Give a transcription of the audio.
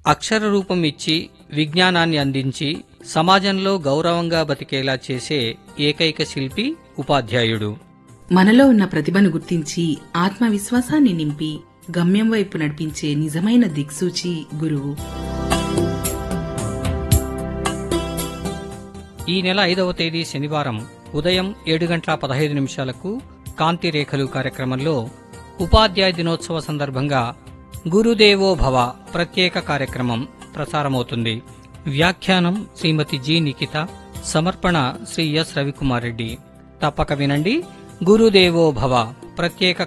అక్షర రూపం ఇచ్చి విజ్ఞానాన్ని అందించి సమాజంలో గౌరవంగా బతికేలా చేసే ఏకైక శిల్పి ఉపాధ్యాయుడు మనలో ఉన్న ప్రతిభను గుర్తించి ఆత్మవిశ్వాసాన్ని నింపి గమ్యం వైపు నడిపించే నిజమైన దిక్సూచి గురువు ఈ నెల ఐదవ తేదీ శనివారం ఉదయం ఏడు గంటల పదహైదు నిమిషాలకు కాంతి రేఖలు కార్యక్రమంలో ఉపాధ్యాయ దినోత్సవ సందర్భంగా గురుదేవో భవ ప్రత్యేక కార్యక్రమం ప్రసారమవుతుంది వ్యాఖ్యానం శ్రీమతి జి నిఖిత సమర్పణ శ్రీ ఎస్ రవికుమార్ రెడ్డి తప్పక వినండి గురుదేవో భవ ప్రత్యేక